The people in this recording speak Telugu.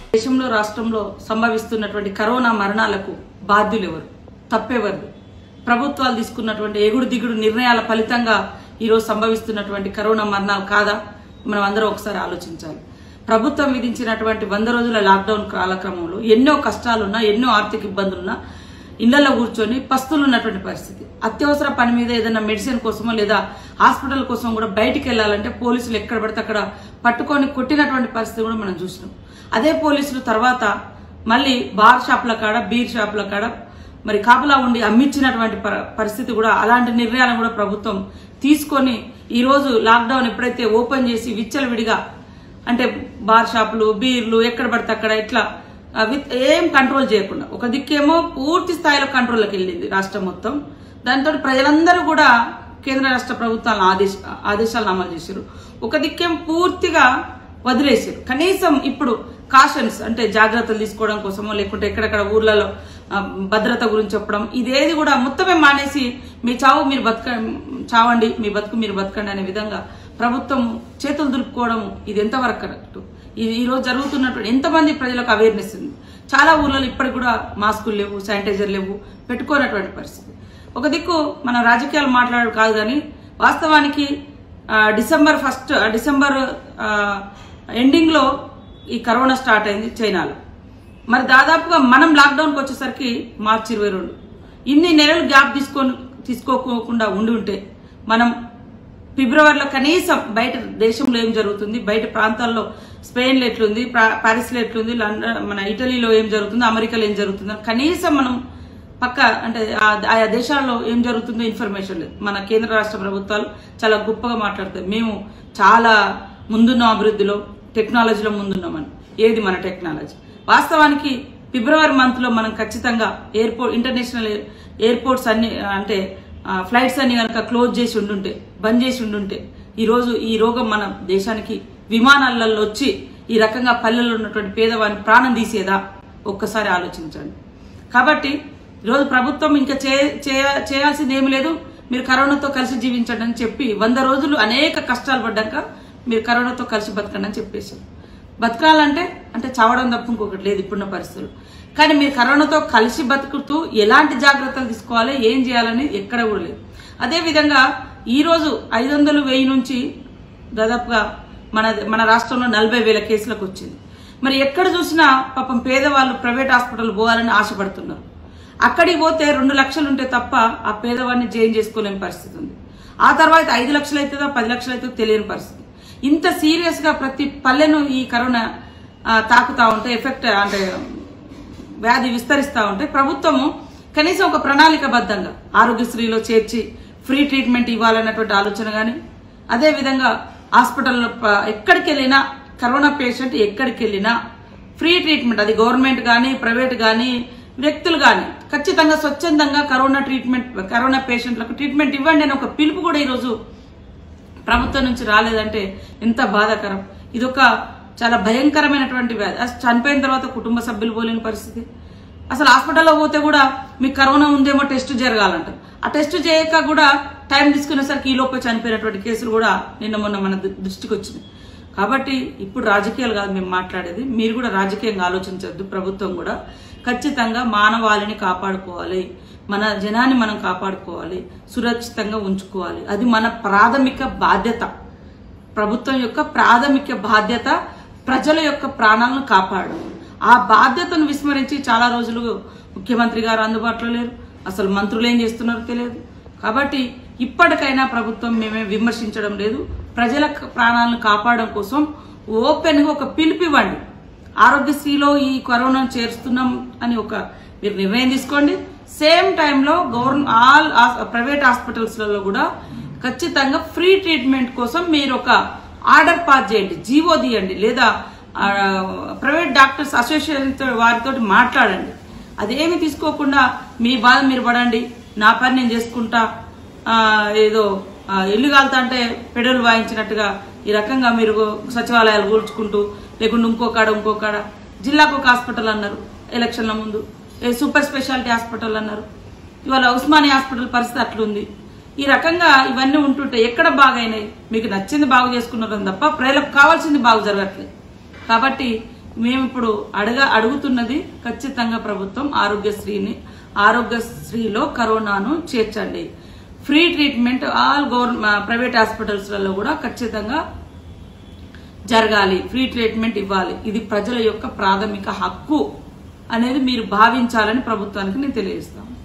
దేశంలో రాష్ట్రంలో సంభవిస్తున్నటువంటి కరోనా మరణాలకు బాధ్యులు ఎవరు తప్పెవరు ప్రభుత్వాలు తీసుకున్నటువంటి ఎగుడు దిగుడు నిర్ణయాల ఫలితంగా ఈరోజు సంభవిస్తున్నటువంటి కరోనా మరణాలు కాదా మనం అందరం ఒకసారి ఆలోచించాలి ప్రభుత్వం విధించినటువంటి వంద రోజుల లాక్డౌన్ కాలక్రమంలో ఎన్నో కష్టాలున్నా ఎన్నో ఆర్థిక ఇబ్బందులున్నా ఇళ్లలో కూర్చొని పస్తులు ఉన్నటువంటి పరిస్థితి అత్యవసర పని మీద ఏదైనా మెడిసిన్ కోసమో లేదా హాస్పిటల్ కోసం కూడా బయటికి వెళ్ళాలంటే పోలీసులు ఎక్కడ పడితే అక్కడ పట్టుకొని కొట్టినటువంటి పరిస్థితి కూడా మనం చూసినాం అదే పోలీసులు తర్వాత మళ్ళీ బార్ షాపుల కాడ బీర్ షాపుల కాడ మరి కాపలా ఉండి అమ్మించినటువంటి ప- పరిస్థితి కూడా అలాంటి నిర్ణయాలను కూడా ప్రభుత్వం తీసుకొని ఈ రోజు లాక్డౌన్ ఎప్పుడైతే ఓపెన్ చేసి విచ్చలవిడిగా అంటే బార్ షాపులు బీర్లు ఎక్కడ పడితే అక్కడ ఇట్లా ఆ, విత్ ఏం కంట్రోల్ చేయకుండా ఒక దిక్కేమో పూర్తి స్థాయిలో కంట్రోల్లోకి వెళ్ళింది రాష్ట్రం మొత్తం దాంతో ప్రజలందరూ కూడా కేంద్ర రాష్ట్ర ప్రభుత్వాలను ఆదేశ ఆదేశాలను అమలు చేశారు ఒక దిక్కేమో పూర్తిగా వదిలేసారు కనీసం ఇప్పుడు కాషన్స్ అంటే జాగ్రత్తలు తీసుకోవడం కోసమో లేకుంటే ఎక్కడెక్కడ ఊర్లలో ఆ, భద్రత గురించి చెప్పడం ఇదేది కూడా మొత్తమే మానేసి మీ చావు మీరు బతక చావండి మీ బతుకు మీరు బతకండి అనే విధంగా ప్రభుత్వం చేతులు దులుపుకోవడం ఇది ఎంతవరకు కరెక్ట్ ఇది ఈ రోజు జరుగుతున్నటువంటి ఎంతమంది ప్రజలకు అవేర్నెస్ ఉంది చాలా ఊర్లలో ఇప్పటికి కూడా మాస్కులు లేవు శానిటైజర్ లేవు పెట్టుకోనటువంటి పరిస్థితి ఒక దిక్కు మనం రాజకీయాలు మాట్లాడడం కాదు కానీ వాస్తవానికి ఆ, డిసెంబర్ ఫస్ట్ ఆ, డిసెంబర్ ఆ, ఎండింగ్ లో ఈ కరోనా స్టార్ట్ అయింది చైనాలో మరి దాదాపుగా మనం లాక్డౌన్కి వచ్చేసరికి మార్చి ఇరవై రెండు ఇన్ని నెలలు గ్యాప్ తీసుకొని తీసుకోకుండా ఉండి ఉంటే మనం ఫిబ్రవరిలో కనీసం బయట దేశంలో ఏం జరుగుతుంది బయట ప్రాంతాల్లో స్పెయిన్లో ఎట్లుంది ప్రా- పారిస్లో ఎట్లుంది లండన్ మన ఇటలీలో ఏం జరుగుతుంది అమెరికాలో ఏం జరుగుతుందో కనీసం మనం పక్క అంటే ఆ- ఆయా దేశాల్లో ఏం జరుగుతుందో ఇన్ఫర్మేషన్ లేదు మన కేంద్ర రాష్ట్ర ప్రభుత్వాలు చాలా గొప్పగా మాట్లాడతాయి మేము చాలా ముందున్నాం అభివృద్ధిలో టెక్నాలజీలో ముందున్నామని ఏది మన టెక్నాలజీ వాస్తవానికి ఫిబ్రవరి మంత్ లో మనం ఖచ్చితంగా ఎయిర్పోర్ట్ ఇంటర్నేషనల్ ఎయిర్- ఎయిర్పోర్ట్స్ అన్ని అంటే ఆ, ఫ్లైట్స్ అన్ని కనుక క్లోజ్ చేసి ఉండుంటే బంద్ చేసి ఉండుంటే ఈ రోజు ఈ రోగం మన దేశానికి విమానాలలో వచ్చి ఈ రకంగా పల్లెల్లో ఉన్నటువంటి పేదవాని ప్రాణం తీసేదా ఒక్కసారి ఆలోచించండి కాబట్టి ఈరోజు ప్రభుత్వం ఇంకా చే- చేయ- చేయాల్సింది ఏమి లేదు మీరు కరోనాతో కలిసి జీవించండి అని చెప్పి వంద రోజులు అనేక కష్టాలు పడ్డాక మీరు కరోనాతో కలిసి బతకండి అని చెప్పేశారు బతకాలంటే అంటే చావడం తప్ప ఇంకొకటి లేదు ఇప్పుడున్న పరిస్థితులు కానీ మీరు కరోనాతో కలిసి బతుకుతూ ఎలాంటి జాగ్రత్తలు తీసుకోవాలి ఏం చేయాలని ఎక్కడ కూడా లేదు అదేవిధంగా ఈ రోజు ఐదు వందలు వెయ్యి నుంచి దాదాపుగా మన మన రాష్ట్రంలో నలభై వేల కేసులకు వచ్చింది మరి ఎక్కడ చూసినా పాపం పేదవాళ్ళు ప్రైవేట్ హాస్పిటల్ పోవాలని ఆశపడుతున్నారు అక్కడికి పోతే రెండు లక్షలు ఉంటే తప్ప ఆ పేదవాడిని జైన్ చేసుకోలేని పరిస్థితి ఉంది ఆ తర్వాత ఐదు లక్షలు అవుతుందో పది లక్షలు అవుతుందో తెలియని పరిస్థితి ఇంత సీరియస్ గా ప్రతి పల్లెను ఈ కరోనా ఆ, తాకుతా ఉంటే ఎఫెక్ట్ అంటే వ్యాధి విస్తరిస్తా ఉంటే ప్రభుత్వము కనీసం ఒక ప్రణాళికబద్ధంగా ఆరోగ్యశ్రీలో చేర్చి ఫ్రీ ట్రీట్మెంట్ ఇవ్వాలన్నటువంటి ఆలోచన కానీ అదేవిధంగా హాస్పిటల్లో ప- ఎక్కడికి వెళ్ళినా కరోనా పేషెంట్ ఎక్కడికి వెళ్ళినా ఫ్రీ ట్రీట్మెంట్ అది గవర్నమెంట్ కానీ ప్రైవేట్ కానీ వ్యక్తులు కానీ ఖచ్చితంగా స్వచ్ఛందంగా కరోనా ట్రీట్మెంట్ కరోనా పేషెంట్లకు ట్రీట్మెంట్ ఇవ్వండి అని ఒక పిలుపు కూడా ఈరోజు ప్రభుత్వం నుంచి రాలేదంటే ఎంత బాధాకరం ఇదొక చాలా భయంకరమైనటువంటి వ్యాధి అసలు చనిపోయిన తర్వాత కుటుంబ సభ్యులు పోలేని పరిస్థితి అసలు హాస్పిటల్లో పోతే కూడా మీకు కరోనా ఉందేమో టెస్ట్ జరగాలంట ఆ టెస్ట్ చేయక కూడా టైం తీసుకునేసరికి ఈ లోపే చనిపోయినటువంటి కేసులు కూడా నిన్న మొన్న మన దృ- దృష్టికి వచ్చింది కాబట్టి ఇప్పుడు రాజకీయాలు కాదు మేము మాట్లాడేది మీరు కూడా రాజకీయంగా ఆలోచించద్దు ప్రభుత్వం కూడా ఖచ్చితంగా మానవాళిని కాపాడుకోవాలి మన జనాన్ని మనం కాపాడుకోవాలి సురక్షితంగా ఉంచుకోవాలి అది మన ప్రాథమిక బాధ్యత ప్రభుత్వం యొక్క ప్రాథమిక బాధ్యత ప్రజల యొక్క ప్రాణాలను కాపాడడం ఆ బాధ్యతను విస్మరించి చాలా రోజులు ముఖ్యమంత్రి గారు అందుబాటులో లేరు అసలు మంత్రులు ఏం చేస్తున్నారో తెలియదు కాబట్టి ఇప్పటికైనా ప్రభుత్వం మేమే విమర్శించడం లేదు ప్రజల క- ప్రాణాలను కాపాడడం కోసం ఓపెన్ గా ఒక పిలుపు ఇవ్వండి ఆరోగ్యశ్రీలో ఈ కరోనా చేరుస్తున్నాం అని ఒక మీరు నిర్ణయం తీసుకోండి సేమ్ టైంలో గవర్న ఆల్ ప్రైవేట్ హాస్పిటల్స్లలో కూడా ఖచ్చితంగా ఫ్రీ ట్రీట్మెంట్ కోసం మీరు ఒక ఆర్డర్ పాస్ చేయండి జీవో తీయండి లేదా ఆ, ప్రైవేట్ డాక్టర్స్ అసోసియేషన్ వారితో మాట్లాడండి అదేమి తీసుకోకుండా మీ బాధ మీరు పడండి నా పని నేను చేసుకుంటా ఆ, ఏదో ఆ, ఇల్లు కాలుతా అంటే పెడలు వాయించినట్టుగా ఈ రకంగా మీరు సచివాలయాలు కూల్చుకుంటూ లేకుంటే ఇంకో కాడ ఇంకో కాడ జిల్లాకు ఒక హాస్పిటల్ అన్నారు ఎలక్షన్ల ముందు ఏ సూపర్ స్పెషాలిటీ హాస్పిటల్ అన్నారు ఇవాళ ఉస్మానియా హాస్పిటల్ పరిస్థితి అట్లుంది ఈ రకంగా ఇవన్నీ ఉంటుంటే ఎక్కడ బాగైనాయి మీకు నచ్చింది బాగు చేసుకున్నారని తప్ప ప్రజలకు కావాల్సింది బాగు జరగట్లేదు కాబట్టి మేము ఇప్పుడు అడగ అడుగుతున్నది ఖచ్చితంగా ప్రభుత్వం ఆరోగ్యశ్రీని ఆరోగ్యశ్రీలో కరోనాను చేర్చండి free treatment all government private హాస్పిటల్స్లలో కూడా ఖచ్చితంగా జరగాలి ఫ్రీ ట్రీట్మెంట్ ఇవ్వాలి ఇది ప్రజల యొక్క ప్రాథమిక హక్కు అనేది మీరు భావించాలని ప్రభుత్వానికి నేను తెలియజేస్తాను